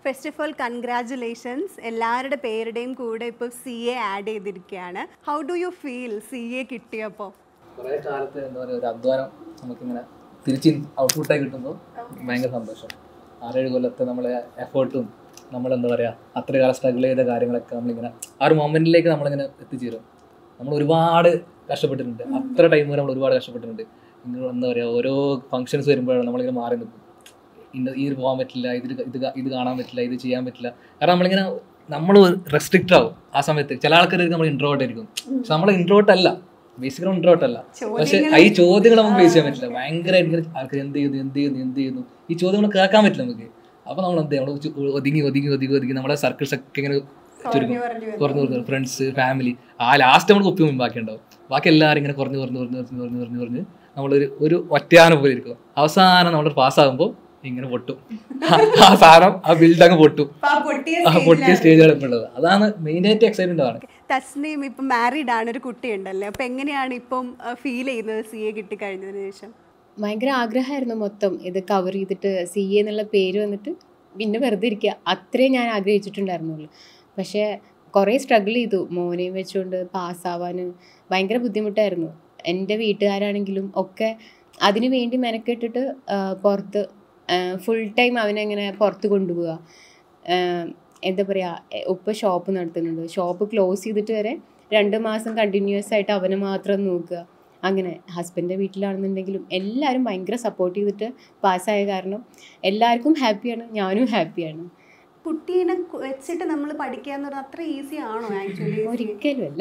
First of all congratulations എല്ലാവരുടെ പേരുടെയും കൂടെ ഇപ്പോൾ സി എ ആഡ് ചെയ്തിരിക്കുകയാണ് how do you feel C A കിട്ടിയപ്പോൾ കുറേ കാലത്ത് എന്താ പറയുക ഒരു അധ്വാനം നമുക്കിങ്ങനെ തിരിച്ച് ഔട്ട്പുട്ടായി കിട്ടുമ്പോൾ ഭയങ്കര സന്തോഷം ആറേഴ് കൊല്ലത്തെ നമ്മളെ എഫേർട്ടും നമ്മളെന്താ പറയുക അത്ര കാലം സ്ട്രഗിൾ ചെയ്ത കാര്യങ്ങളൊക്കെ നമ്മളിങ്ങനെ ആ ഒരു മൊമെൻറ്റിലേക്ക് നമ്മളിങ്ങനെ എത്തിച്ചേരും നമ്മൾ ഒരുപാട് കഷ്ടപ്പെട്ടിട്ടുണ്ട് അത്ര ടൈം വരെ നമ്മൾ ഒരുപാട് കഷ്ടപ്പെട്ടിട്ടുണ്ട് ഇങ്ങനെ എന്താ പറയുക ഓരോ ഫങ്ഷൻസ് വരുമ്പോഴാണ് നമ്മളിങ്ങനെ മാറി നിൽക്കും ഇന്ന ഇത് പോകാൻ പറ്റില്ല ഇത് ഇത് കാ- ഇത് കാണാൻ പറ്റില്ല ഇത് ചെയ്യാൻ പറ്റില്ല കാരണം നമ്മളിങ്ങനെ നമ്മൾ റെസ്ട്രിക്റ്റ് ആവും ആ സമയത്ത് ചില ആൾക്കാർക്ക് നമ്മൾ ഇൻട്രോട്ട് ആയിരിക്കും പക്ഷെ നമ്മൾ ഇൻട്രോട്ട് അല്ല ബേസിക്കലി ഇൻട്രോട്ട് അല്ല പക്ഷെ ഈ ചോദ്യങ്ങൾ നമുക്ക് ഫേസ് ചെയ്യാൻ പറ്റില്ല ഭയങ്കര ആൾക്കാർ എന്ത് ചെയ്യുന്നു എന്ത് ചെയ്യുന്നു എന്ത് ചെയ്യുന്നു ഈ ചോദ്യങ്ങൾ കേൾക്കാൻ പറ്റില്ല നമുക്ക് അപ്പൊ നമ്മൾ എന്ത് ചെയ്യും? നമ്മള് ചു- ഒതുങ്ങി ഒതുങ്ങി ഒതുങ്ങി ഒതുങ്ങി നമ്മളെ സർക്കിൾസ് ഒക്കെ ഇങ്ങനെ ചുരുങ്ങും കുറഞ്ഞു കുറഞ്ഞു ഫ്രണ്ട്സ് ഫാമിലി ആ ലാസ്റ്റ് നമ്മൾ കുപ്പി മുമ്പ് ബാക്കി ഉണ്ടാവും ബാക്കി എല്ലാവരും ഇങ്ങനെ കുറഞ്ഞു കുറഞ്ഞു കുറഞ്ഞു കുറഞ്ഞു കുറഞ്ഞു കുറഞ്ഞു കുറഞ്ഞ് നമ്മളൊരു ഒരു ഒറ്റയാനം പോലെ ഇരിക്കും അവസാനം നമ്മൾ പാസ്സാകുമ്പോൾ ഇങ്ങനെ പൊട്ടും ആ സാധനം ആ ബിൽഡ് അങ്ങ് പൊട്ടും ആ പൊട്ടിയ സ്റ്റേജാണ് ഇപ്പോൾ ഉള്ളത് അതാണ് മെയിനായിട്ട് എക്സൈറ്റ്മെന്റ് ആണ് തസ്നീം ഇപ്പം മാരീഡ് ആണ് ഒരു കുട്ടി ഉണ്ടല്ലേ അപ്പം എങ്ങനെയാണ് ഇപ്പം ഫീൽ ചെയ്യുന്നത് സി എ കിട്ടിക്കഴിഞ്ഞതിന് ശേഷം ഭയങ്കര ആഗ്രഹമായിരുന്നു മൊത്തം ഇത് കവർ ചെയ്തിട്ട് സി എ എന്നുള്ള പേര് വന്നിട്ട് പിന്നെ വെറുതെ ഇരിക്കുക അത്രേ ഞാൻ ആഗ്രഹിച്ചിട്ടുണ്ടായിരുന്നുള്ളൂ പക്ഷേ കുറേ സ്ട്രഗിൾ ചെയ്തു മോനെയും വെച്ചുകൊണ്ട് പാസ്സാവാൻ ഭയങ്കര ബുദ്ധിമുട്ടായിരുന്നു എൻ്റെ വീട്ടുകാരാണെങ്കിലും ഒക്കെ അതിനു വേണ്ടി മെനക്കെട്ടിട്ട് ആ, പുറത്ത് ഫുൾ ടൈം അവനെങ്ങനെ പുറത്ത് കൊണ്ടുപോവുക ആ, എന്താ പറയുക ഉപ്പ ഷോപ്പ് നടത്തുന്നുണ്ട് ഷോപ്പ് ക്ലോസ് ചെയ്തിട്ട് വരെ രണ്ട് മാസം കണ്ടിന്യൂസ് ആയിട്ട് അവനെ മാത്രം നോക്കുക അങ്ങനെ ഹസ്ബൻഡിൻ്റെ വീട്ടിലാണെന്നുണ്ടെങ്കിലും എല്ലാവരും ഭയങ്കര സപ്പോർട്ട് ചെയ്തിട്ട് പാസ്സായ കാരണം എല്ലാവർക്കും ഹാപ്പിയാണ് ഞാനും ഹാപ്പിയാണ് കുട്ടീനെ കു- വെച്ചിട്ട് നമ്മൾ പഠിക്കുക എന്ന് പറഞ്ഞാൽ അത്ര ഈസി ആണോ ആക്ച്വലി ഒരിക്കലുമല്ല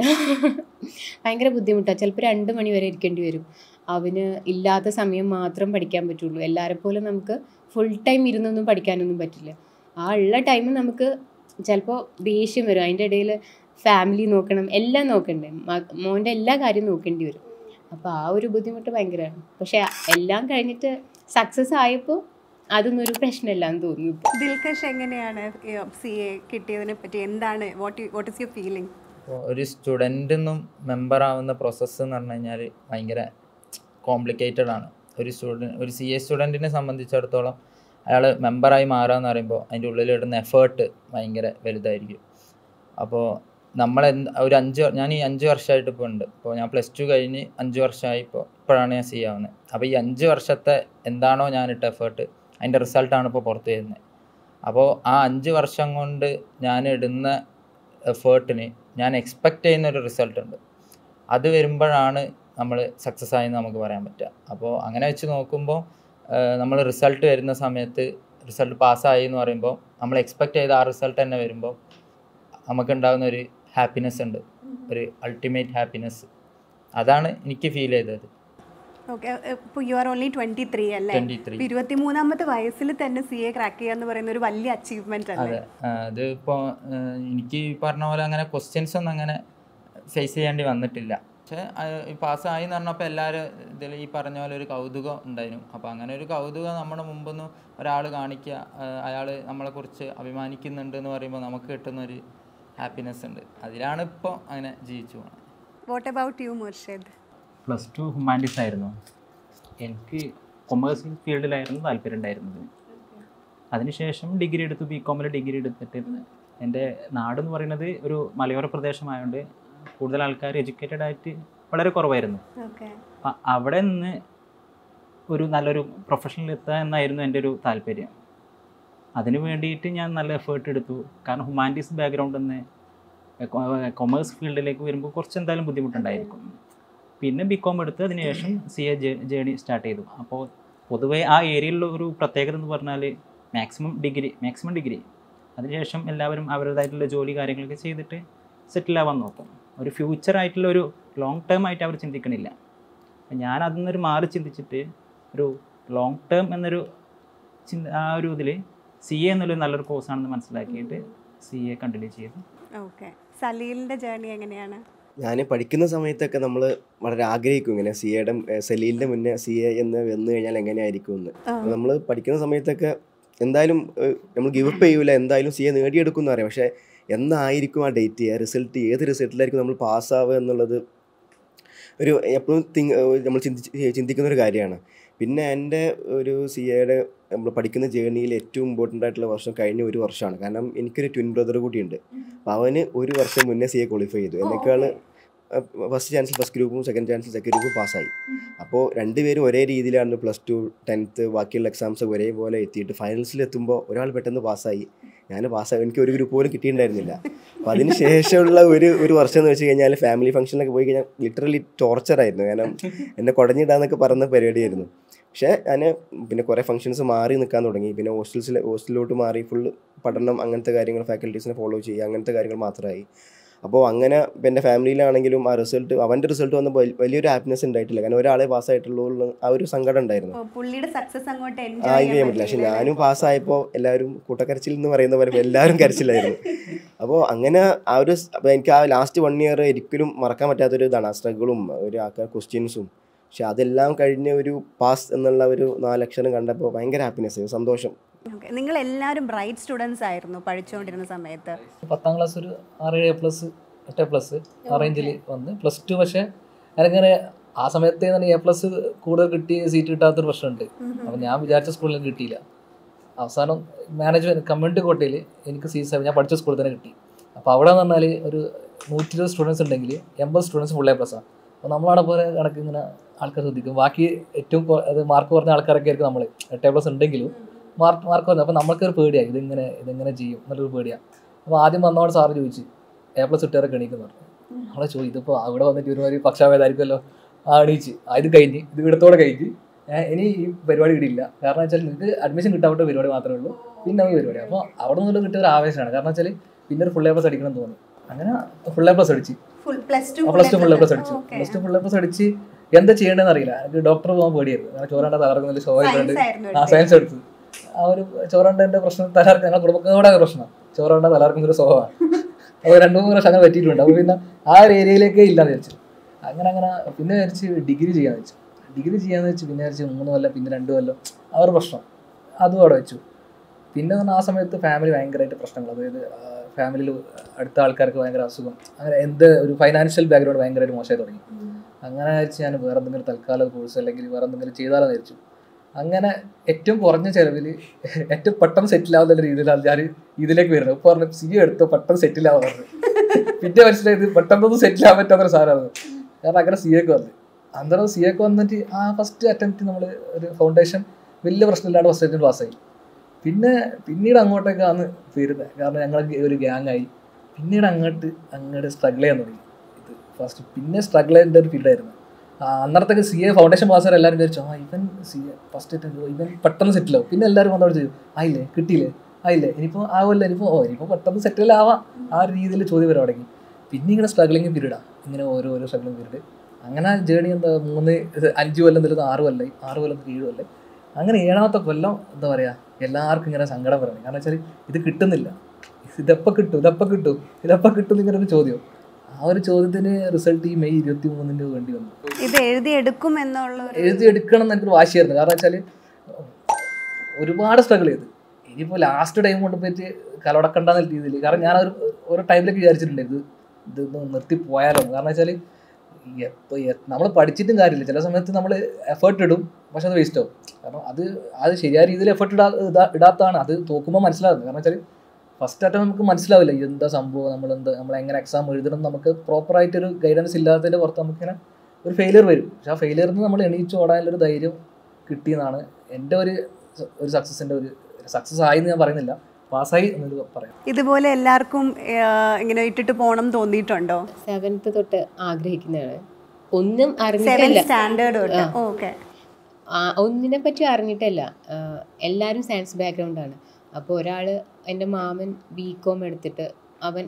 ഭയങ്കര ബുദ്ധിമുട്ടാണ് ചിലപ്പോൾ രണ്ട് മണി വരെ ഇരിക്കേണ്ടി വരും അവന് ഇല്ലാത്ത സമയം മാത്രം പഠിക്കാൻ പറ്റുള്ളൂ എല്ലാവരെ പോലെ നമുക്ക് ഫുൾ ടൈം ഇരുന്നൊന്നും പഠിക്കാനൊന്നും പറ്റില്ല ആ ഉള്ള ടൈം നമുക്ക് ചിലപ്പോൾ ദേഷ്യം വരും അതിൻ്റെ ഇടയിൽ ഫാമിലി നോക്കണം എല്ലാം നോക്കണ്ടേ മ- മോൻ്റെ എല്ലാ കാര്യവും നോക്കേണ്ടി വരും അപ്പോൾ ആ ഒരു ബുദ്ധിമുട്ട് ഭയങ്കരമാണ് പക്ഷേ എല്ലാം കഴിഞ്ഞിട്ട് സക്സസ് ആയപ്പോൾ അതൊന്നും ഒരു പ്രശ്നമില്ല എന്ന് തോന്നുന്നു ഇപ്പോൾ ദിൽഖഷ് എങ്ങനെയാണ് സി എ കിട്ടിയതിനെ പറ്റി എന്താണ് what what is your feeling അപ്പോൾ ഒരു സ്റ്റുഡൻറ്റിനും മെമ്പർ ആവുന്ന പ്രോസസ്സ് എന്ന് പറഞ്ഞു കഴിഞ്ഞാൽ ഭയങ്കര കോംപ്ലിക്കേറ്റഡ് ആണ് ഒരു സ്റ്റുഡൻറ്റ് ഒരു സി എ സ്റ്റുഡൻറ്റിനെ സംബന്ധിച്ചിടത്തോളം അയാൾ മെമ്പറായി മാറുക എന്ന് പറയുമ്പോൾ അതിൻ്റെ ഉള്ളിലിടുന്ന എഫേർട്ട് ഭയങ്കര വലുതായിരിക്കും അപ്പോൾ നമ്മൾ എന്ത് ഒരു അഞ്ച് ഞാൻ ഈ അഞ്ച് വർഷമായിട്ട് ഇപ്പോൾ ഉണ്ട് ഇപ്പോൾ ഞാൻ പ്ലസ് ടു കഴിഞ്ഞ് അഞ്ച് വർഷമായി ഇപ്പോൾ ഇപ്പോഴാണ് ഞാൻ സി ആവുന്നത് അപ്പോൾ ഈ അഞ്ച് വർഷത്തെ എന്താണോ ഞാനിട്ട എഫേർട്ട് അതിൻ്റെ റിസൾട്ടാണ് ഇപ്പോൾ പുറത്ത് വരുന്നത് അപ്പോൾ ആ അഞ്ച് വർഷം കൊണ്ട് ഞാൻ ഇടുന്ന എഫേർട്ടിന് ഞാൻ എക്സ്പെക്റ്റ് ചെയ്യുന്ന ഒരു റിസൾട്ട് ഉണ്ട് അത് വരുമ്പോഴാണ് നമ്മൾ സക്സസ് ആയെന്ന് നമുക്ക് പറയാൻ പറ്റുക അപ്പോൾ അങ്ങനെ വെച്ച് നോക്കുമ്പോൾ നമ്മൾ റിസൾട്ട് വരുന്ന സമയത്ത് റിസൾട്ട് പാസ്സായി എന്ന് പറയുമ്പോൾ നമ്മൾ എക്സ്പെക്റ്റ് ചെയ്ത ആ റിസൾട്ട് തന്നെ വരുമ്പോൾ നമുക്കുണ്ടാകുന്ന ഒരു ഹാപ്പിനെസ് ഉണ്ട് ഒരു അൾട്ടിമേറ്റ് ഹാപ്പിനെസ് അതാണ് എനിക്ക് ഫീൽ ചെയ്തത് ഓക്കെ ഇപ്പോൾ you are only twenty three അല്ലേ ട്വൻറ്റി ത്രീ ഇരുപത്തി മൂന്നാമത്തെ വയസ്സിൽ തന്നെ സി എ ക്രാക്ക് ചെയ്യുക എന്ന് പറയുന്ന ഒരു വലിയ അച്ചീവ്മെന്റ് അല്ലേ അതെ ആ, അത് ഇപ്പോൾ എനിക്ക് ഈ പറഞ്ഞ പോലെ അങ്ങനെ ക്വസ്റ്റ്യൻസ് ഒന്നും അങ്ങനെ ഫേസ് ചെയ്യേണ്ടി വന്നിട്ടില്ല പക്ഷേ പാസ്സായി എന്ന് പറഞ്ഞപ്പോൾ എല്ലാവരും ഇതിൽ ഈ പറഞ്ഞ പോലെ ഒരു കൗതുകം ഉണ്ടായിരുന്നു അപ്പോൾ അങ്ങനെ ഒരു കൗതുകം നമ്മുടെ മുമ്പൊന്ന് ഒരാൾ കാണിക്കുക അയാൾ നമ്മളെക്കുറിച്ച് അഭിമാനിക്കുന്നുണ്ട് എന്ന് പറയുമ്പോൾ നമുക്ക് കിട്ടുന്ന ഒരു ഹാപ്പിനെസ് ഉണ്ട് അതിലാണ് ഇപ്പോൾ അങ്ങനെ ജീവിച്ചു പോകുന്നത് what about you Murshid plus two humanities ആയിരുന്നു എനിക്ക് കൊമേഴ്സ് ഫീൽഡിലായിരുന്നു താല്പര്യം ഉണ്ടായിരുന്നത് അതിനുശേഷം ഡിഗ്രി എടുത്തു ബി കോമിൽ ഡിഗ്രി എടുത്തിട്ട് എൻ്റെ നാടെന്ന് പറയുന്നത് ഒരു മലയോര പ്രദേശമായതുകൊണ്ട് കൂടുതൽ ആൾക്കാർ എഡ്യൂക്കേറ്റഡ് ആയിട്ട് വളരെ കുറവായിരുന്നു ഓക്കെ അപ്പം അവിടെ നിന്ന് ഒരു നല്ലൊരു പ്രൊഫഷനിൽ എത്തുക എന്നായിരുന്നു എൻ്റെ ഒരു താല്പര്യം അതിന് വേണ്ടിയിട്ട് ഞാൻ നല്ല എഫേർട്ട് എടുത്തു കാരണം ഹ്യൂമാനിറ്റീസ് ബാക്ക്ഗ്രൗണ്ടിൽ നിന്ന് കൊമേഴ്സ് ഫീൽഡിലേക്ക് വരുമ്പോൾ കുറച്ച് എന്തായാലും ബുദ്ധിമുട്ടുണ്ടായിരിക്കും പിന്നെ ബി കോം എടുത്ത് അതിനുശേഷം സി എ ജേണി സ്റ്റാർട്ട് ചെയ്തു അപ്പോൾ പൊതുവേ ആ ഏരിയയിലുള്ള ഒരു പ്രത്യേകത എന്ന് പറഞ്ഞാൽ മാക്സിമം ഡിഗ്രി മാക്സിമം ഡിഗ്രി അതിനുശേഷം എല്ലാവരും അവരുടേതായിട്ടുള്ള ജോലി കാര്യങ്ങളൊക്കെ ചെയ്തിട്ട് സെറ്റിൽ ആവാൻ നോക്കും ഒരു ഫ്യൂച്ചർ ആയിട്ടുള്ള ഒരു ലോങ് ടേം ആയിട്ട് അവർ ചിന്തിക്കണില്ല അപ്പം ഞാൻ അതിൽ നിന്നൊരു മാറി ചിന്തിച്ചിട്ട് ഒരു ലോങ് ടേം എന്നൊരു ചിന്ത ആ ഒരു ഇതിൽ സി എ എന്നുള്ളൊരു നല്ലൊരു കോഴ്സാണെന്ന് മനസ്സിലാക്കിയിട്ട് സി എ കണ്ടിന്യൂ ചെയ്തു ഓക്കെ സലീലിന്റെ ജേർണി എങ്ങനെയാണ് ഞാൻ പഠിക്കുന്ന സമയത്തൊക്കെ നമ്മൾ വളരെ ആഗ്രഹിക്കും ഇങ്ങനെ സി എയുടെ സലീലിൻ്റെ മുന്നേ സി എ എന്ന് വന്നു കഴിഞ്ഞാൽ എങ്ങനെയായിരിക്കും എന്ന് ആ. നമ്മൾ പഠിക്കുന്ന സമയത്തൊക്കെ എന്തായാലും നമ്മൾ ഗിവ് അപ്പ് ചെയ്യൂല എന്തായാലും സി എ നേടിയെടുക്കും എന്ന് അറിയാം പക്ഷേ എന്നായിരിക്കും ആ ഡേറ്റ് ആ റിസൾട്ട് ഏത് റിസൾട്ടിലായിരിക്കും നമ്മൾ പാസ്സാവുക എന്നുള്ളത് ഒരു എപ്പോഴും തിങ്ക് നമ്മൾ ചിന്തിച്ച് ചിന്തിക്കുന്ന ഒരു കാര്യമാണ് പിന്നെ എൻ്റെ ഒരു സി എയുടെ നമ്മൾ പഠിക്കുന്ന ജേർണിയിൽ ഏറ്റവും ഇമ്പോർട്ടൻ്റ് ആയിട്ടുള്ള വർഷം കഴിഞ്ഞ ഒരു വർഷമാണ് കാരണം എനിക്കൊരു ട്വിൻ ബ്രദർ കൂടിയുണ്ട് അപ്പോൾ അവന് ഒരു വർഷം മുന്നേ സി എ ക്വാളിഫൈ ചെയ്തു എന്നെക്കാൾ ഫസ്റ്റ് ചാൻസിൽ ഫസ്റ്റ് ഗ്രൂപ്പും സെക്കൻഡ് ചാൻസിൽ സെക്കൻഡ് ഗ്രൂപ്പും പാസ്സായി അപ്പോൾ രണ്ടുപേരും ഒരേ രീതിയിലാണ് പ്ലസ് ടു ടെൻത്ത് ബാക്കിയുള്ള എക്സാംസ് ഒരേപോലെ എത്തിയിട്ട് ഫൈനൽസിൽ എത്തുമ്പോൾ ഒരാൾ പെട്ടെന്ന് പാസ്സായി ഞാൻ പാസ്സായി എനിക്ക് ഒരു ഗ്രൂപ്പ് പോലും കിട്ടിയിട്ടുണ്ടായിരുന്നില്ല അപ്പോൾ അതിന് ശേഷമുള്ള ഒരു ഒരു വർഷം എന്ന് വെച്ച് കഴിഞ്ഞാൽ ഫാമിലി ഫംഗ്ഷനിലൊക്കെ പോയി കഴിഞ്ഞാൽ ലിറ്ററലി ടോർച്ചറായിരുന്നു കാരണം എന്നെ കുടഞ്ഞിടാന്നൊക്കെ പറയുന്ന പരിപാടിയായിരുന്നു പക്ഷേ ഞാൻ പിന്നെ കുറേ ഫംഗ്ഷൻസ് മാറി നിൽക്കാൻ തുടങ്ങി പിന്നെ ഹോസ്റ്റൽസിൽ ഹോസ്റ്റലിലോട്ട് മാറി ഫുള്ള് പഠനം അങ്ങനത്തെ കാര്യങ്ങൾ ഫാക്കൽറ്റീസിനെ ഫോളോ ചെയ്യുക അങ്ങനത്തെ കാര്യങ്ങൾ മാത്രമായി അപ്പോൾ അങ്ങനെ ഇപ്പം എൻ്റെ ഫാമിലിയിലാണെങ്കിലും ആ റിസൾട്ട് അവൻ്റെ റിസൾട്ട് വന്നപ്പോൾ വലിയൊരു ഹാപ്പിനെസ് ഉണ്ടായിട്ടില്ല കാരണം ഒരാളെ പാസ്സായിട്ടുള്ളൂ എന്നുള്ള ആ ഒരു സങ്കടം ഉണ്ടായിരുന്നു ഓ, പുള്ളിയുടെ സക്സസ് അങ്ങോട്ട് ആ എൻജോയ് ഇത് ചെയ്യാൻ പറ്റില്ല പക്ഷെ ഞാനും പാസ്സായപ്പോൾ എല്ലാവരും കൂട്ടക്കരച്ചിൽ എന്ന് പറയുന്ന പോലെ എല്ലാവരും കരച്ചിലായിരുന്നു അപ്പോൾ അങ്ങനെ ആ ഒരു സ്- അപ്പോൾ എനിക്ക് ആ ലാസ്റ്റ് വൺ ഇയർ ഒരിക്കലും മറക്കാൻ പറ്റാത്തൊരു ഇതാണ് ആ സ്ട്രഗിളും ഒരു ആൾക്കാർ ക്വസ്റ്റ്യൻസും പക്ഷെ അതെല്ലാം കഴിഞ്ഞ് ഒരു പാസ് എന്നുള്ള ഒരു നാലക്ഷരം കണ്ടപ്പോൾ ഭയങ്കര ഹാപ്പിനെസ് സന്തോഷം നിങ്ങൾ എല്ലാവരും ബ്രൈറ്റ് സ്റ്റുഡൻസ് ആയിരുന്നു പഠിച്ചുകൊണ്ടിരുന്ന സമയത്ത് പത്താം ക്ലാസ് ഒരു ആറ് എ പ്ലസ് എട്ട് പ്ലസ് ആ റേഞ്ചിൽ വന്ന് പ്ലസ് ടു പക്ഷേ എനിക്കങ്ങനെ ആ സമയത്ത് തന്നെ എ പ്ലസ് കൂടുതൽ കിട്ടി സീറ്റ് കിട്ടാത്തൊരു പ്രശ്നമുണ്ട് അപ്പം ഞാൻ വിചാരിച്ച സ്കൂളിൽ കിട്ടിയില്ല അവസാനം മാനേജ്മെൻറ്റ് കമ്മ്യൂണിറ്റി കോട്ടയിൽ എനിക്ക് സി സെവൻ ഞാൻ പഠിച്ച സ്കൂളിൽ തന്നെ കിട്ടി അപ്പോൾ അവിടെ എന്ന് പറഞ്ഞാൽ ഒരു നൂറ്റി ഇരുപത് സ്റ്റുഡൻസ് ഉണ്ടെങ്കിൽ എൺപത് സ്റ്റുഡൻസ് ഫുൾ എ പ്ലസ് ആണ് അപ്പോൾ നമ്മളവിടെ പോലെ കണക്ക് ഇങ്ങനെ ആൾക്കാർ ശ്രദ്ധിക്കും ബാക്കി ഏറ്റവും കൊ- അത് മാർക്ക് കുറഞ്ഞ ആൾക്കാരൊക്കെ ആയിരിക്കും നമ്മൾ എട്ട് പ്ലസ് ഉണ്ടെങ്കിലും മാർക്ക് മാർക്ക് കുറഞ്ഞ അപ്പോൾ നമ്മൾക്കൊരു പേടിയാണ് ഇതിങ്ങനെ ഇതെങ്ങനെ ചെയ്യും എന്നുള്ളൊരു പേടിയാണ് അപ്പോൾ ആദ്യം വന്നോട് സാറ് ചോദിച്ചു എ പ്ലസ് ഇട്ടേരൊക്കെ എണീക്കുന്നു പറഞ്ഞു നമ്മളെ ചോദിച്ചു ഇതിപ്പോൾ അവിടെ വന്നിട്ട് ഒരുമാതിരി പക്ഷാഭേദമായിരിക്കുമല്ലോ ആ എണീച്ച് ആ ഇത് കഴിഞ്ഞ് ഇത് ഇവിടത്തോടെ കഴിഞ്ഞ് ഏ, ഇനി ഈ പരിപാടി ഇടില്ല കാരണം വെച്ചാൽ നിങ്ങൾക്ക് അഡ്മിഷൻ കിട്ടാൻ പരിപാടി മാത്രമേ ഉള്ളൂ പിന്നെ ഈ പരിപാടി അപ്പോൾ അവിടെ നിന്നുള്ള കിട്ടിയ ഒരു ആവേശമാണ് കാരണം വെച്ചാൽ പിന്നെ ഒരു ഫുൾ എ പ്ലസ് അടിക്കണം എന്ന് തോന്നി അങ്ങനെ ഫുൾ എ പ്ലസ് അടിച്ച് full plus two plus two full A plus അടിച്ചു plus two full A plus അടിച്ച് എന്താ ചെയ്യേണ്ടതെന്ന് അറിയില്ല എനിക്ക് ഡോക്ടർ പോകാൻ പേടിയായിരുന്നു കാരണം ചോറാണ്ട തകർക്കുന്നതിൽ ഷോ ആയിട്ടുണ്ട് സയൻസ് ആയിരുന്നു ആ സയൻസ് എടുത്തു ആ ഒരു ചോറാണ്ടൻ്റെ പ്രശ്നം തലകർക്ക് ഞങ്ങളുടെ കുടുംബത്തോടെ പ്രശ്നം ചോറാണ്ട തലകർക്കുന്ന ഒരു സ്വഭാവമാണ് അപ്പോൾ രണ്ട് മൂന്ന് പ്രാവശ്യം അങ്ങനെ പറ്റിയിട്ടുണ്ട് അപ്പോൾ പിന്നെ ആ ഒരു ഏരിയയിലേക്കേ ഇല്ലാന്ന് വിചാരിച്ചു അങ്ങനെ അങ്ങനെ പിന്നെ വിചാരിച്ച് ഡിഗ്രി ചെയ്യാന്ന് വെച്ചു ഡിഗ്രി ചെയ്യാന്ന് വെച്ച് പിന്നെ വിചാരിച്ച് മൂന്ന് കൊല്ലം പിന്നെ രണ്ട് കൊല്ലം ആ ഒരു പ്രശ്നം അതും അവിടെ വെച്ചു പിന്നെ പറഞ്ഞാൽ ആ സമയത്ത് ഫാമിലി ഭയങ്കരമായിട്ട് പ്രശ്നങ്ങൾ അതായത് ഫാമിലിയിൽ അടുത്ത ആൾക്കാർക്ക് ഭയങ്കര അസുഖം അങ്ങനെ എന്ത് ഒരു ഫൈനാൻഷ്യൽ ബാക്ക്ഗ്രൗണ്ട് ഭയങ്കരമായിട്ട് മോശമായി തുടങ്ങി അങ്ങനെ വെച്ച് ഞാൻ വേറെ എന്തെങ്കിലും തൽക്കാല കോഴ്സ് അല്ലെങ്കിൽ വേറെ എന്തെങ്കിലും ചെയ്താലോ എന്ന് വിചാരിച്ചു അങ്ങനെ ഏറ്റവും കുറഞ്ഞ ചിലവിൽ ഏറ്റവും പെട്ടെന്ന് സെറ്റിൽ ആവുന്ന രീതിയിലാണ് ഞാൻ ഇതിലേക്ക് വരുന്നത് ഇപ്പോൾ പറഞ്ഞു സി എടുത്തോ പെട്ടെന്ന് സെറ്റിൽ ആവാൻ പറഞ്ഞു പിന്നെ മനസ്സിലായത് പെട്ടെന്നൊന്നും സെറ്റിൽ ആവാൻ പറ്റാത്തൊരു സാധനമാണ് കാരണം അങ്ങനെ സി എക്ക് വന്നു അന്നേരം സി എക്ക് വന്നിട്ട് ആ ഫസ്റ്റ് അറ്റംപ്റ്റ് നമ്മൾ ഒരു ഫൗണ്ടേഷൻ വലിയ പ്രശ്നമില്ലാണ്ട് ഫസ്റ്റ് അറ്റംപ്റ്റ് പാസ്സായി പിന്നെ പിന്നീട് അങ്ങോട്ടേക്കാണ് വരുന്നത് കാരണം ഞങ്ങൾ ഒരു ഗ്യാങ് ആയി പിന്നീട് അങ്ങോട്ട് അങ്ങോട്ട് സ്ട്രഗിൾ ചെയ്യാൻ തുടങ്ങി ഇത് ഫസ്റ്റ് പിന്നെ സ്ട്രഗിൾ ചെയ്യേണ്ട ഒരു ഫീൽഡായിരുന്നു അന്നേരത്തൊക്കെ സി എ ഫൗണ്ടേഷൻ പാസ്സാർ എല്ലാവരും വിചാരിച്ചു ആ ഇവൻ സി എ ഫസ്റ്റ് അറ്റംപ്റ്റ് ഇവൻ പെട്ടെന്ന് സെറ്റിൽ ആവും പിന്നെ എല്ലാവരും വന്നോട് ചെയ്യും ആയില്ലേ കിട്ടിയില്ലേ ആയില്ലേ ഇനിയിപ്പോൾ ആവുമല്ലോ ഇനിയിപ്പോൾ ഓ ഇനിയിപ്പോൾ പെട്ടെന്ന് സെറ്റിൽ ആവാം ആ ഒരു രീതിയിൽ ചോദ്യം വരാൻ തുടങ്ങി പിന്നെ ഇങ്ങനെ സ്ട്രഗ്ലിങ് പീരീഡാണ് ഇങ്ങനെ ഓരോ ഓരോ സ്ട്രഗ്ലിങ് പീരീഡ് അങ്ങനെ ജേണി എന്താ മൂന്ന് ഇത് അഞ്ച് കൊല്ലം തരുന്നത് ആറ് കൊല്ലമായി ആറ് കൊല്ലം തരുന്നത് ഏഴ് കൊല്ലം അങ്ങനെ ഏഴാമത്തെ കൊല്ലം എന്താ പറയുക എല്ലാവർക്കും ഇങ്ങനെ സങ്കടം പറയണം കാരണം വെച്ചാൽ ഇത് കിട്ടുന്നില്ല ഇതെപ്പോൾ കിട്ടും ഇതെപ്പോൾ കിട്ടും ഇതെപ്പോൾ കിട്ടും ഇങ്ങനെ ഒരു ചോദ്യം ആ ഒരു ചോദ്യത്തിന് റിസൾട്ട് ഈ മെയ് ഇരുപത്തി മൂന്നിന് വേണ്ടി വന്നു ഇത് എഴുതിയെടുക്കും എന്നുള്ള ഒരു എഴുതി എടുക്കണം എന്ന് എനിക്കൊരു വാശിയായിരുന്നു കാരണം വെച്ചാൽ ഒരുപാട് സ്ട്രഗിൾ ചെയ്ത് ഇനിയിപ്പോൾ ലാസ്റ്റ് ടൈം കൊണ്ട് പോയിട്ട് കലടക്കണ്ടെന്ന രീതിയിൽ കാരണം ഞാൻ ഒരു ഓരോ ടൈമിലേക്ക് വിചാരിച്ചിട്ടുണ്ട് ഇത് ഇതൊന്ന് നിർത്തി പോയാലോ കാരണം വെച്ചാൽ എപ്പോൾ നമ്മൾ പഠിച്ചിട്ടും കാര്യമില്ല ചില സമയത്ത് നമ്മൾ എഫേർട്ട് ഇടും പക്ഷെ അത് വേസ്റ്റ് ആവും കാരണം അത് അത് ശരിയായ രീതിയിൽ എഫേർട്ട് ഇടാ ഇടാ- ഇടാത്തതാണ് അത് തോക്കുമ്പോൾ മനസ്സിലാകുന്നത് കാരണം വെച്ചാൽ ഫസ്റ്റ് ആയിട്ട് നമുക്ക് മനസ്സിലാവില്ല എന്താ സംഭവം നമ്മൾ എന്ത് നമ്മൾ എങ്ങനെ എക്സാം എഴുതണം എന്ന് നമുക്ക് പ്രോപ്പറായിട്ടൊരു ഗൈഡൻസ് ഇല്ലാത്തതിൻ്റെ പുറത്ത് നമുക്കിങ്ങനെ ഒരു ഫെയിലിയർ വരും പക്ഷെ ആ ഫെയിലിയറിൽ നിന്ന് നമ്മൾ എണീച്ച് ഓടാനുള്ളൊരു ധൈര്യം കിട്ടിയെന്നാണ് എൻ്റെ ഒരു സ- ഒരു സക്സസിൻ്റെ ഒരു സക്സസ് ആയി എന്ന് ഞാൻ പറയുന്നില്ല പാസ്സായി എന്നൊരു പറയാം ഇതുപോലെ എല്ലാവർക്കും ഏഹ്, ഇങ്ങനെ ഇട്ടിട്ട് പോകണം തോന്നിയിട്ടുണ്ടോ സെവൻത്ത് തൊട്ട് ആഗ്രഹിക്കുന്നതാണ് ഒന്നും സെവൻ അറിഞ്ഞിട്ടില്ല സ്റ്റാൻഡേർഡ് തൊട്ട് ആ. ഓക്കെ ആ, ഒന്നിനെ പറ്റി അറിഞ്ഞിട്ടല്ല ആ, എല്ലാവരും സയൻസ് ബാക്ക്ഗ്രൗണ്ടാണ് അപ്പോൾ ഒരാൾ എൻ്റെ മാമൻ ബി കോം എടുത്തിട്ട് അവൻ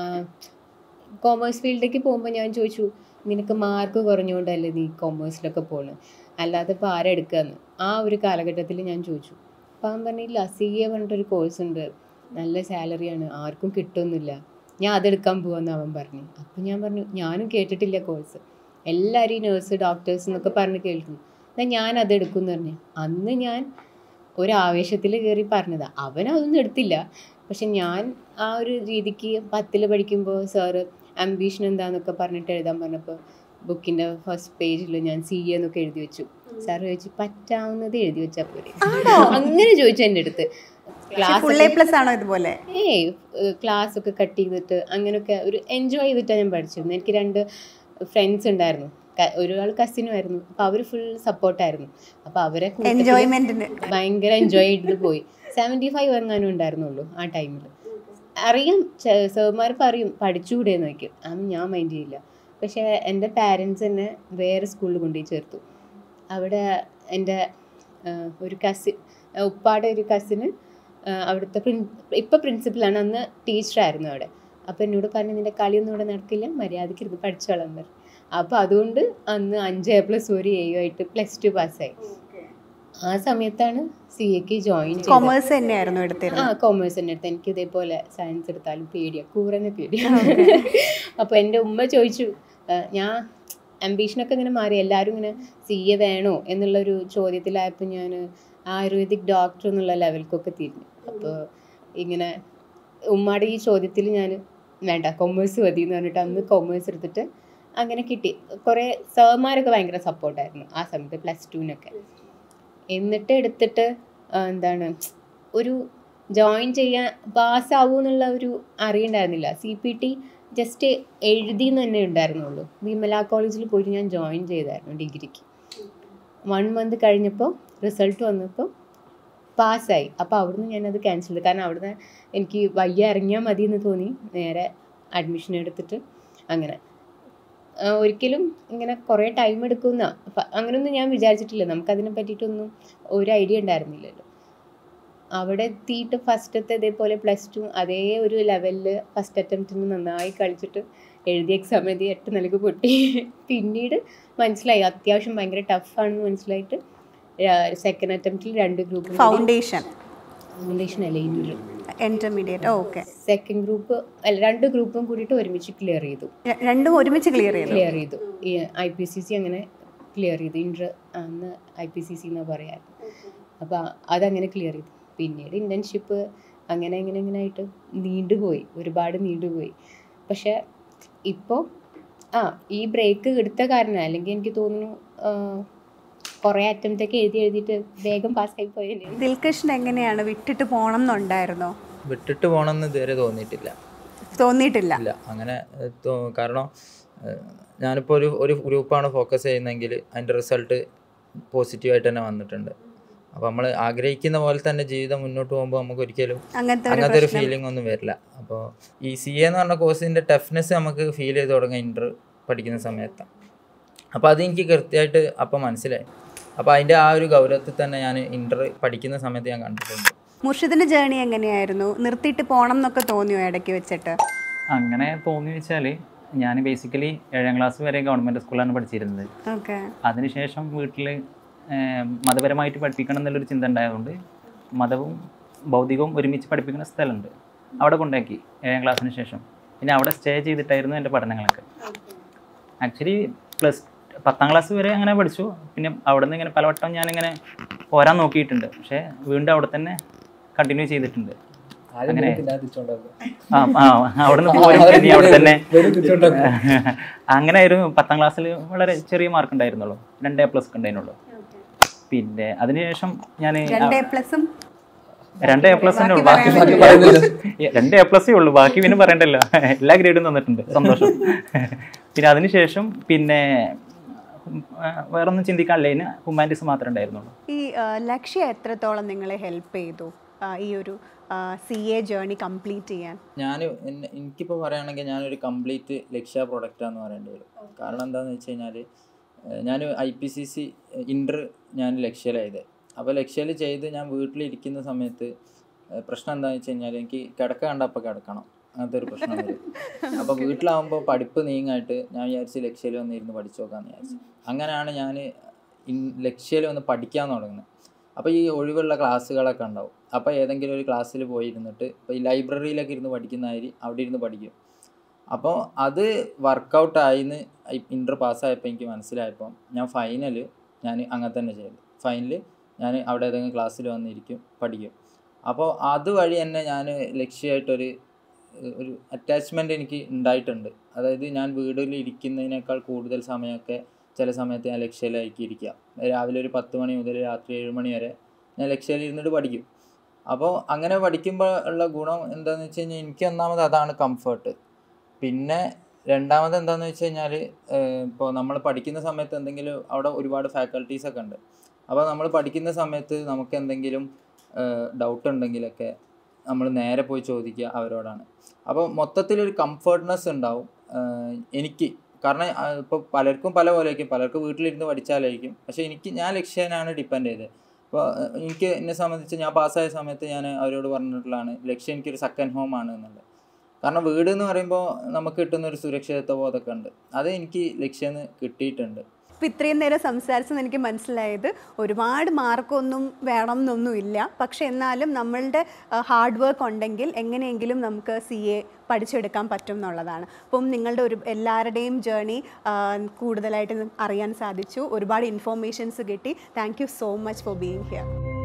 കോമേഴ്സ് ഫീൽഡിലേക്ക് പോകുമ്പോൾ ഞാൻ ചോദിച്ചു നിനക്ക് മാർക്ക് കുറഞ്ഞുകൊണ്ടല്ലേ നീ കോമേഴ്സിലൊക്കെ പോകുന്നത് അല്ലാതെ ഇപ്പോൾ ആരാ എടുക്കുകയെന്ന് ആ ഒരു കാലഘട്ടത്തിൽ ഞാൻ ചോദിച്ചു അപ്പോൾ അവൻ പറഞ്ഞില്ല സി എ പറഞ്ഞിട്ടൊരു കോഴ്സ് ഉണ്ട് നല്ല സാലറിയാണ് ആർക്കും കിട്ടുന്നില്ല ഞാൻ അതെടുക്കാൻ പോവാന്ന് അവൻ പറഞ്ഞു അപ്പം ഞാൻ പറഞ്ഞു ഞാനും കേട്ടിട്ടില്ല കോഴ്സ് എല്ലാവരും ഈ നേഴ്സ് ഡോക്ടേഴ്സ് എന്നൊക്കെ പറഞ്ഞ് കേൾക്കുന്നു എന്നാൽ ഞാൻ അത് എടുക്കും എന്ന് പറഞ്ഞു അന്ന് ഞാൻ ഒരു ആവേശത്തിൽ കയറി പറഞ്ഞതാണ് അവൻ അതൊന്നും എടുത്തില്ല പക്ഷെ ഞാൻ ആ ഒരു രീതിക്ക് പത്തിൽ പഠിക്കുമ്പോൾ സാറ് അംബീഷൻ എന്താന്നൊക്കെ പറഞ്ഞിട്ട് എഴുതാൻ പറഞ്ഞപ്പോൾ ബുക്കിൻ്റെ ഫസ്റ്റ് പേജിൽ ഞാൻ സി എ എന്നൊക്കെ എഴുതി വെച്ചു സാർ ചോദിച്ചു പറ്റാവുന്നത് എഴുതി വെച്ചാൽ പോരെ അങ്ങനെ ചോദിച്ചു എൻ്റെ അടുത്ത് ഫുൾ എ ക്ലാസ് പ്ലസ് ആണോ ഇതുപോലെ ഏയ് ക്ലാസ് ഒക്കെ കട്ട് ചെയ്തിട്ട് അങ്ങനെയൊക്കെ ഒരു എൻജോയ് ചെയ്തിട്ടാണ് ഞാൻ പഠിച്ചിരുന്നത് എനിക്ക് രണ്ട് ഫ്രണ്ട്സ് ഉണ്ടായിരുന്നു ക- ഒരാൾ കസിനും ആയിരുന്നു അപ്പോൾ അവർ ഫുൾ സപ്പോർട്ടായിരുന്നു അപ്പോൾ അവരെ കൂട്ടത്തില് എൻജോയ്മെന്റിന് ഭയങ്കര എൻജോയ് ചെയ്തിട്ട് പോയി സെവൻറ്റി ഫൈവ് എങ്ങാനും ഉണ്ടായിരുന്നുള്ളൂ ആ ടൈമിൽ അറിയാം സാർമാർ പറയും പഠിച്ചുകൂടെ എന്ന് ചോദിക്കും ആ ഞാൻ മൈൻഡ് ചെയ്യില്ല പക്ഷേ എൻ്റെ പാരൻസ് എന്നെ വേറെ സ്കൂളിൽ കൊണ്ടുപോയി ചേർത്തു അവിടെ എൻ്റെ ആ, ഒരു കസിൻ ഉപ്പാടെ ഒരു കസിന് അവിടുത്തെ പ്രിൻ ഇപ്പം പ്രിൻസിപ്പലാണ് അന്ന് ടീച്ചറായിരുന്നു അവിടെ അപ്പോൾ എന്നോട് പറഞ്ഞു നിൻ്റെ കളിയൊന്നും ഇവിടെ നടക്കില്ല മര്യാദയ്ക്ക് ഇരുന്ന് പഠിച്ചോളാൻ പറഞ്ഞു അപ്പോൾ അതുകൊണ്ട് അന്ന് അഞ്ച് എ പ്ലസ് ഒരു എ ആയിട്ട് പ്ലസ് ടു പാസ്സായി ആ സമയത്താണ് സി എക്ക് ജോയിൻ ചെയ്തത് കൊമേഴ്സ് തന്നെയായിരുന്നു ആ എടുത്തിരുന്നത് കോമേഴ്സ് തന്നെ എടുത്ത് എനിക്ക് ഇതേപോലെ സയൻസ് എടുത്താലും പേടിയാ കൂറനെ പേടിയാ അപ്പോൾ എൻ്റെ ഉമ്മ ചോദിച്ചു ആ, ഞാൻ അംബീഷനൊക്കെ ഇങ്ങനെ മാറി എല്ലാവരും ഇങ്ങനെ സി എ വേണോ എന്നുള്ളൊരു ചോദ്യത്തിലായപ്പോൾ ഞാൻ ആയുർവേദിക് ഡോക്ടർ എന്നുള്ള ലെവൽക്കൊക്കെ തിരിഞ്ഞു അപ്പോൾ ഇങ്ങനെ ഉമ്മയുടെ ഈ ചോദ്യത്തിൽ ഞാൻ വേണ്ട കൊമേഴ്സ് മതി എന്ന് പറഞ്ഞിട്ട് അന്ന് കൊമേഴ്സ് എടുത്തിട്ട് അങ്ങനെ കിട്ടി കുറേ സാർമാരൊക്കെ ഭയങ്കര സപ്പോർട്ടായിരുന്നു ആ സമയത്ത് പ്ലസ് ടുവിനൊക്കെ എന്നിട്ട് എടുത്തിട്ട് ആ, എന്താണ് ഒരു ജോയിൻ ചെയ്യാൻ പാസ്സാവൂ എന്നുള്ള ഒരു അറിയണ്ടായിരുന്നില്ല സി പി ടി ജസ്റ്റ് എഴുതി എന്ന് തന്നെ ഉണ്ടായിരുന്നുള്ളൂ വിമല കോളേജിൽ പോയിട്ട് ഞാൻ ജോയിൻ ചെയ്തായിരുന്നു ഡിഗ്രിക്ക് വൺ മന്ത് കഴിഞ്ഞപ്പോൾ റിസൾട്ട് വന്നപ്പോൾ പാസ്സായി അപ്പോൾ അവിടുന്ന് ഞാനത് ക്യാൻസൽ ചെയ്തു കാരണം അവിടുന്ന് എനിക്ക് വയ്യ ഇറങ്ങിയാൽ മതി എന്ന് തോന്നി നേരെ അഡ്മിഷൻ എടുത്തിട്ട് അങ്ങനെ ആ, ഒരിക്കലും ഇങ്ങനെ കുറേ ടൈം എടുക്കുന്ന അങ്ങനെയൊന്നും ഞാൻ വിചാരിച്ചിട്ടില്ല നമുക്കതിനെ പറ്റിയിട്ടൊന്നും ഒരു ഐഡിയ ഉണ്ടായിരുന്നില്ലല്ലോ അവിടെ എത്തിയിട്ട് ഫസ്റ്റത്തെ ഇതേപോലെ പ്ലസ് ടു അതേ ഒരു ലെവലിൽ ഫസ്റ്റ് അറ്റംപ്റ്റിന് നന്നായി കളിച്ചിട്ട് എഴുതിയ എക്സാം എഴുതി എട്ട് നിലക്ക് പൊട്ടി പിന്നീട് മനസ്സിലായി അത്യാവശ്യം ഭയങ്കര ടഫാണെന്ന് മനസ്സിലായിട്ട് സെക്കൻഡ് അറ്റംപ്റ്റിൽ രണ്ട് ഗ്രൂപ്പ് ഫൗണ്ടേഷൻ ഫൗണ്ടേഷൻ അല്ല ഇൻഡ്യൂ ഇന്റർമീഡിയറ്റ് ഓക്കെ സെക്കൻഡ് ഗ്രൂപ്പ് അല്ല രണ്ട് ഗ്രൂപ്പും കൂടിയിട്ട് ഒരുമിച്ച് ക്ലിയർ ചെയ്തു രണ്ടും ഒരുമിച്ച് ക്ലിയർ ചെയ്തു ക്ലിയർ ചെയ്തു ഈ ഐ പി സി സി അങ്ങനെ ക്ലിയർ ചെയ്തു ഇൻട്ര അന്ന് ഐ പി സി സി എന്ന് പറയാറ് അപ്പോൾ അതങ്ങനെ ക്ലിയർ ചെയ്തു പിന്നീട് ഇൻറ്റേൺഷിപ്പ് അങ്ങനെ ഇങ്ങനെ ഇങ്ങനെ ആയിട്ട് നീണ്ടുപോയി ഒരുപാട് നീണ്ടുപോയി പക്ഷെ ഇപ്പോൾ ആ ഈ ബ്രേക്ക് എടുത്ത കാരണം അല്ലെങ്കിൽ എനിക്ക് തോന്നുന്നു ആ, കുറേ അറ്റംപ്റ്റ് ഒക്കെ എഴുതി എഴുതിയിട്ട് വേഗം പാസ്സായി പോയേനെ ദിൽകൃഷ്ണൻ എങ്ങനെയാണ് വിട്ടിട്ട് പോണം എന്നുണ്ടായിരുന്നോ വിട്ടിട്ട് പോകണമെന്ന് ഇതുവരെ തോന്നിയിട്ടില്ല തോന്നിയിട്ടില്ല ഇല്ല അങ്ങനെ ഏഹ്, തോ- കാരണം ഏഹ്, ഞാനിപ്പോൾ ഒരു ഒരു ഗ്രൂപ്പാണ് ഫോക്കസ് ചെയ്യുന്നതെങ്കിൽ അതിൻ്റെ റിസൾട്ട് പോസിറ്റീവായിട്ട് തന്നെ വന്നിട്ടുണ്ട് അപ്പോൾ നമ്മൾ ആഗ്രഹിക്കുന്ന പോലെ തന്നെ ജീവിതം മുന്നോട്ട് പോകുമ്പോൾ നമുക്ക് ഒരിക്കലും അങ്ങനത്തെ ഒരു അങ്ങനത്തെ ഒരു പ്രശ്നം ഫീലിംഗ് ഒന്നും വരില്ല അപ്പോൾ ഈ സി എ എന്ന് പറഞ്ഞ കോഴ്സിൻ്റെ ടഫ്നെസ് നമുക്ക് ഫീൽ ചെയ്ത് തുടങ്ങുക ഇൻ്റർ പഠിക്കുന്ന സമയത്താണ് അപ്പോൾ അത് എനിക്ക് കൃത്യമായിട്ട് അപ്പോൾ മനസ്സിലായി അപ്പോൾ അതിൻ്റെ ആ ഒരു ഗൗരവത്തിൽ തന്നെ ഞാൻ ഇൻ്റർ പഠിക്കുന്ന സമയത്ത് ഞാൻ കണ്ടിട്ടുണ്ട് മുർഷിദിന്റെ ജേണി എങ്ങനെയായിരുന്നു നിർത്തിയിട്ട് പോണം എന്നൊക്കെ തോന്നിയോ ഇടയ്ക്ക് വെച്ചിട്ട് അങ്ങനെ തോന്നി വെച്ചാൽ ഞാൻ ബേസിക്കലി ഏഴാം ക്ലാസ് വരെ ഗവൺമെൻറ് സ്കൂളിലാണ് പഠിച്ചിരുന്നത് ഓക്കെ അതിനുശേഷം വീട്ടിൽ മതപരമായിട്ട് പഠിപ്പിക്കണം എന്നുള്ളൊരു ചിന്ത ഉണ്ടായതുകൊണ്ട് മതവും ഭൗതികവും ഒരുമിച്ച് പഠിപ്പിക്കുന്ന സ്ഥലമുണ്ട് അവിടെ കൊണ്ടാക്കി ഏഴാം ക്ലാസ്സിന് ശേഷം പിന്നെ അവിടെ സ്റ്റേ ചെയ്തിട്ടായിരുന്നു എൻ്റെ പഠനങ്ങളൊക്കെ ആക്ച്വലി പ്ലസ് പത്താം ക്ലാസ് വരെ അങ്ങനെ പഠിച്ചു പിന്നെ അവിടെ നിന്ന് ഇങ്ങനെ പലവട്ടം ഞാനിങ്ങനെ പോരാൻ നോക്കിയിട്ടുണ്ട് പക്ഷേ വീണ്ടും അവിടെ തന്നെ കണ്ടിന്യൂ ചെയ്തിട്ടുണ്ട് ആദ്യം അങ്ങനെ. പിന്നെ തിരിച്ചുകൊണ്ടാക്കും ആ ആ അവിടെ നിന്ന് പോരും ഇനി അവിടെ തന്നെ തിരിച്ചുകൊണ്ടാക്കും അങ്ങനെ ഒരു പത്താം ക്ലാസ്സിൽ വളരെ ചെറിയ മാർക്ക് ഉണ്ടായിരുന്നുള്ളൂ രണ്ട് എ പ്ലസ് ഉണ്ടായിരുന്നുള്ളൂ പിന്നെ അതിനുശേഷം ഞാൻ രണ്ട് എ പ്ലസും രണ്ട് എ പ്ലസ് തന്നെ ഉള്ളൂ ബാക്കി ബാക്കി പറയാൻ പറ്റില്ല. രണ്ട് എ പ്ലസേ ഉള്ളൂ ബാക്കി പിന്നെ പറയണ്ടല്ലോ എല്ലാ ഗ്രേഡും തന്നിട്ടുണ്ട് സന്തോഷം പിന്നെ അതിനുശേഷം പിന്നെ ഉം, ആ, വേറൊന്നും ചിന്തിക്കാനില്ല ഹ്യൂമാനിറ്റീസ് മാത്രമേ ഉണ്ടായിരുന്നുള്ളൂ ഈ ആ, ലക്ഷ്യ എത്രത്തോളം നിങ്ങളെ ഹെൽപ്പ് ചെയ്തു ആ, ഈ ഒരു സി എ ജേർണി കംപ്ലീറ്റ് ചെയ്യാൻ ഞാൻ എനിക്കിപ്പോൾ പറയുകയാണെങ്കിൽ ഞാനൊരു കംപ്ലീറ്റ് ലക്ഷ്യ പ്രൊഡക്റ്റാന്ന് പറയേണ്ടി വരും കാരണം എന്താണെന്ന് വെച്ച് കഴിഞ്ഞാൽ ഞാൻ I P C C inter ഞാൻ ലക്ഷ്യയിലായത് അപ്പോൾ ലക്ഷ്യയിൽ ചെയ്ത് ഞാൻ വീട്ടിലിരിക്കുന്ന സമയത്ത് ഏഹ് പ്രശ്നം എന്താണെന്ന് വെച്ച് കഴിഞ്ഞാൽ എനിക്ക് കിടക്ക കണ്ടപ്പോൾ കിടക്കണം അങ്ങനത്തെ ഒരു പ്രശ്നം വരും അപ്പോൾ വീട്ടിലാവുമ്പോൾ പഠിപ്പ് നീങ്ങായിട്ട് ഞാൻ വിചാരിച്ച് ലക്ഷ്യയിൽ വന്നിരുന്ന് പഠിച്ചു നോക്കാമെന്ന് വിചാരിച്ചു അങ്ങനെയാണ് ഞാൻ ലക്ഷ്യയിൽ വന്ന് പഠിക്കാൻ തുടങ്ങുന്നത് അപ്പോൾ ഈ ഒഴിവുള്ള ക്ലാസ്സുകളൊക്കെ ഉണ്ടാവും അപ്പോൾ ഏതെങ്കിലും ഒരു ക്ലാസ്സിൽ പോയി ഇരുന്നിട്ട് ഇപ്പോൾ ഈ ലൈബ്രറിയിലൊക്കെ ഇരുന്ന് പഠിക്കുന്നതായി അവിടെ ഇരുന്ന് പഠിക്കും അപ്പോൾ അത് വർക്കൗട്ടായിന്ന് ഇൻ്റർ പാസ്സായപ്പോൾ എനിക്ക് മനസ്സിലായപ്പോൾ ഞാൻ ഫൈനൽ ഞാൻ അങ്ങനെ തന്നെ ചെയ്തു ഫൈനൽ ഞാൻ അവിടെ ഏതെങ്കിലും ക്ലാസ്സിൽ വന്നിരിക്കും പഠിക്കും അപ്പോൾ അതുവഴി തന്നെ ഞാൻ ലക്ഷ്യമായിട്ടൊരു ഏഹ്, ഒരു അറ്റാച്ച്മെൻ്റ് എനിക്ക് ഉണ്ടായിട്ടുണ്ട് അതായത് ഞാൻ വീട്ടിൽ ഇരിക്കുന്നതിനേക്കാൾ കൂടുതൽ സമയമൊക്കെ ചില സമയത്ത് ഞാൻ ലക്ഷ്യയിലായിരിക്കും ഇരിക്കുക രാവിലെ ഒരു പത്ത് മണി മുതൽ രാത്രി ഏഴ് മണി വരെ ഞാൻ ലക്ഷ്യയിൽ ഇരുന്നിട്ട് പഠിക്കും അപ്പോൾ അങ്ങനെ പഠിക്കുമ്പോൾ ഉള്ള ഗുണം എന്താണെന്ന് വെച്ച് കഴിഞ്ഞാൽ എനിക്ക് ഒന്നാമത് അതാണ് കംഫർട്ട് പിന്നെ രണ്ടാമത് എന്താണെന്ന് വെച്ച് കഴിഞ്ഞാൽ ഇപ്പോൾ നമ്മൾ പഠിക്കുന്ന സമയത്ത് എന്തെങ്കിലും അവിടെ ഒരുപാട് ഫാക്കൽറ്റീസ് ഒക്കെ ഉണ്ട് അപ്പോൾ നമ്മൾ പഠിക്കുന്ന സമയത്ത് നമുക്ക് എന്തെങ്കിലും ഡൗട്ട് ഉണ്ടെങ്കിലൊക്കെ നമ്മൾ നേരെ പോയി ചോദിക്കുക അവരോടാണ് അപ്പോൾ മൊത്തത്തിലൊരു കംഫർട്ട്നെസ് ഉണ്ടാവും ഏഹ് എനിക്ക് കാരണം ഇപ്പോൾ പലർക്കും പല പോലെയായിരിക്കും പലർക്കും വീട്ടിലിരുന്ന് പഠിച്ചാലായിരിക്കും പക്ഷേ എനിക്ക് ഞാൻ ലക്ഷ്യനാണ് ഡിപ്പെൻഡ് ചെയ്തത് അപ്പോൾ എനിക്ക് എന്നെ സംബന്ധിച്ച് ഞാൻ പാസ്സായ സമയത്ത് ഞാൻ അവരോട് പറഞ്ഞിട്ടുള്ളതാണ് ലക്ഷ്യം എനിക്കൊരു സെക്കൻഡ് ഹോം ആണ് എന്നുള്ളത് കാരണം വീട് എന്ന് പറയുമ്പോൾ നമുക്ക് കിട്ടുന്ന ഒരു സുരക്ഷിതത്വ ബോധമൊക്കെ ഉണ്ട് അത് എനിക്ക് ലക്ഷ്യം കിട്ടിയിട്ടുണ്ട് ഇപ്പം ഇത്രയും നേരം സംസാരിച്ചെന്ന് എനിക്ക് മനസ്സിലായത് ഒരുപാട് മാർക്കൊന്നും വേണം എന്നൊന്നുമില്ല പക്ഷെ എന്നാലും നമ്മളുടെ ഹാർഡ് വർക്ക് ഉണ്ടെങ്കിൽ എങ്ങനെയെങ്കിലും നമുക്ക് സി എ പഠിച്ചെടുക്കാൻ പറ്റും എന്നുള്ളതാണ് അപ്പം നിങ്ങളുടെ ഒരു എല്ലാവരുടെയും ജേണി കൂടുതലായിട്ട് അറിയാൻ സാധിച്ചു ഒരുപാട് ഇൻഫോർമേഷൻസ് കിട്ടി thank you so much for being here